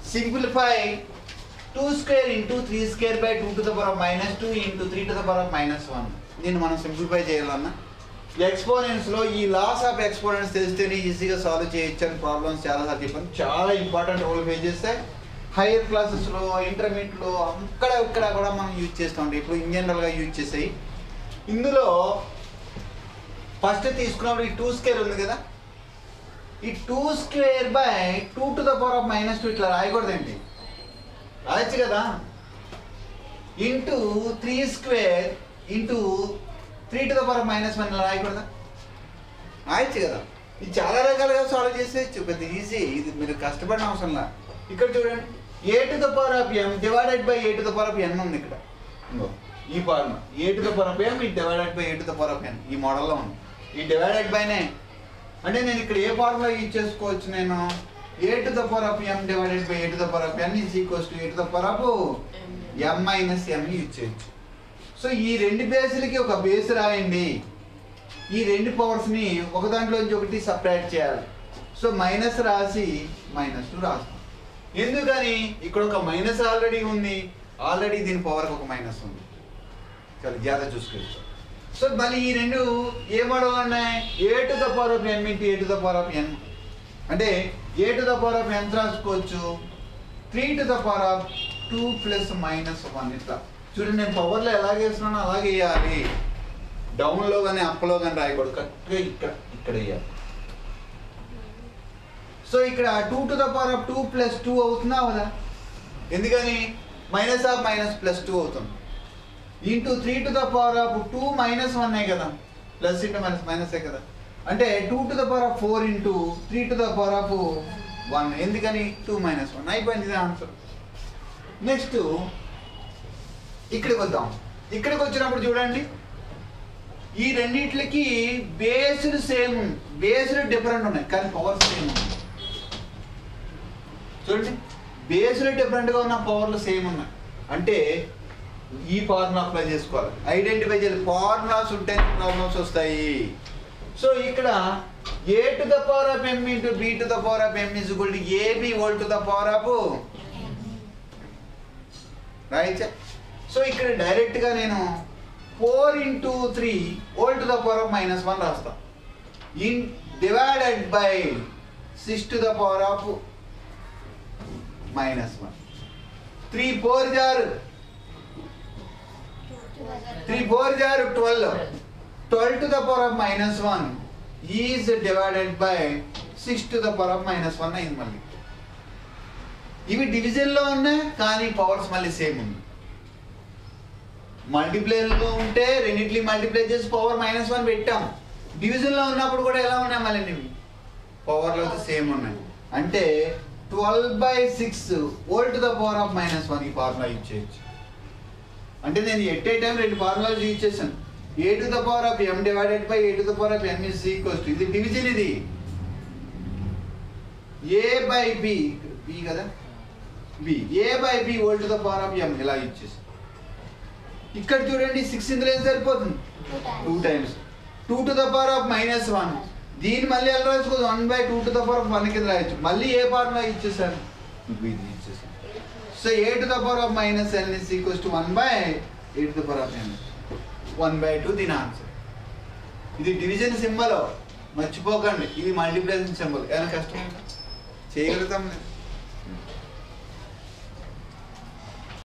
simplify two square into three square by two to the power minus two into three to the power minus one దీన్ని మనం simplify చేయాలన్నా ఎక్స్పోనెంట్స్లో ఈ loss of exponents తెలిస్తేనే ఈజీగా solve చేయొచ్చు అని problems చాలా సార్లు చెప్పాను చాలా ఇంపార్టెంట్ రోల్ ప్లే చేస్తే హైయర్ క్లాసెస్లో ఇంటర్మీడియట్లో అక్కడ ఇక్కడ కూడా మనం యూజ్ చేస్తూ ఉంటాం ఇప్పుడు ఇన్ జనరల్గా యూజ్ చేసాయి ఇందులో ఫస్ట్ తీసుకున్నప్పుడు ఈ టూ స్క్వేర్ ఉంది కదా ఈ two square by two to the power of minus two ఇట్లా రాయకూడదండి రాయొచ్చు కదా into three square into three to the power minus one ఇలా రాయకూడదా రాయొచ్చు కదా ఇది చాలా రకాలుగా సాల్వ్ చేసేయచ్చు పెద్ద ఈజీ ఇది మీరు కష్టపడిన అవసరం లా ఇక్కడ చూడండి a to the power of m divided by a to the power of n ఉంది ఇక్కడ ఇంకో ఈ form a to the power of m ఈ divided by a to the power of n ఈ మోడల్లో ఉంది ఈ డివైడెడ్ బైనే అంటే నేను ఇక్కడ ఏ ఫార్ములా యూజ్ చేసుకోవచ్చు నేను a to the power of m divided by a to the power of n is equals to a to the power of m minus m use చేయొచ్చు సో ఈ రెండు బేసులకి ఒక బేస్ రాయండి ఈ రెండు పవర్స్ని ఒక దాంట్లోంచి ఒకటి సపరేట్ చేయాలి సో మైనస్ రాసి మైనస్ టూ రాస్తాం ఎందుకని ఇక్కడ ఒక మైనస్ ఆల్రెడీ ఉంది ఆల్రెడీ దీని పవర్కి ఒక మైనస్ ఉంది చాలా జాగ్రత్త చూసుకోవచ్చు సో మళ్ళీ ఈ రెండు ఏ మోడల్ ఉన్నాయి a to the power of n into a to the power of n అంటే a to the power of n రాసుకోవచ్చు three to the power of two plus minus one ఇట్లా చూడండి నేను పవర్లో ఎలాగ వేస్తున్నానో అలాగే వేయాలి డౌన్లో కానీ అప్లో కానీ రాయకూడదు కరెక్ట్గా ఇక్కడ ఇక్కడ వేయాలి సో ఇక్కడ two to the power of two plus two అవుతుందా అవుదా ఎందుకని minus of minus plus two అవుతుంది into three to the power of two minus one కదా ప్లస్ ఇంటూ మైనస్ మైనసే కదా అంటే two to the power of four into three to the power of one ఎందుకని two minus one అయిపోయింది ఇదే answer next ఇక్కడికి వద్దాం ఇక్కడికి వచ్చినప్పుడు చూడండి ఈ రెండిట్లకి బేస్డ్ సేమ్ బేస్డ్ డిఫరెంట్ ఉన్నాయి కానీ పవర్ సేమ్ ఉన్నాయి చూడండి బేస్డ్ డిఫరెంట్గా ఉన్న పవర్లు సేమ్ ఉన్నాయి అంటే ఈ ఫార్ములా అప్లై చేసుకోవాలి ఐడెంటిఫై చేయాలి ఫార్ములాస్ ఉంటే ప్రాబ్లమ్స్ వస్తాయి సో ఇక్కడ a to the power of m into b to the power of m is equal to a b whole to the power of right so ఇక్కడ డైరెక్ట్గా నేను four into three whole to the power of minus one రాస్తాం in divided by six to the power of minus one three four జారు three four జారు twelve twelve to the power of minus one is divided by six to the power of minus one అయింది మళ్ళీ ఇవి డివిజన్లో ఉన్నాయి కానీ powers మళ్ళీ same ఉంది మల్టీప్లేయర్లో ఉంటే రెండింటిని మల్టిప్లై చేసి పవర్ మైనస్ వన్ పెట్టాం డివిజన్లో ఉన్నప్పుడు కూడా ఎలా ఉన్నాయి మళ్ళీ ఇవి పవర్లో సేమ్ ఉన్నాయి అంటే twelve by six whole to the power of minus one ఈ ఫార్ములా యూజ్ చేయొచ్చు అంటే నేను ఎట్ ఏ టైం రెండు ఫార్ములాస్ యూజ్ చేశాను a to the power of m divided by a to the power of m is equals to ఇది division ఇది a by b b కదా b a by b whole to the power of m ఇలా use చేశాను ఇక్కడ చూడండి six ఇందులో ఏం సరిపోతుంది two times two to the power of minus one దీన్ని మళ్ళీ ఎలా రాసుకోవచ్చు one by two to the power of one కింద రాయొచ్చు మళ్ళీ ఏ ఫార్ములా ఇచ్చేసాను ఇది ఇచ్చేసాను so a to the power of minus n is equals to one by a to the power of n one by two దీని answer ఇది division symbol మర్చిపోకండి ఇది మల్టిప్లికేషన్ సింబల్ ఏమైనా కష్టం చేయగలుగుతాం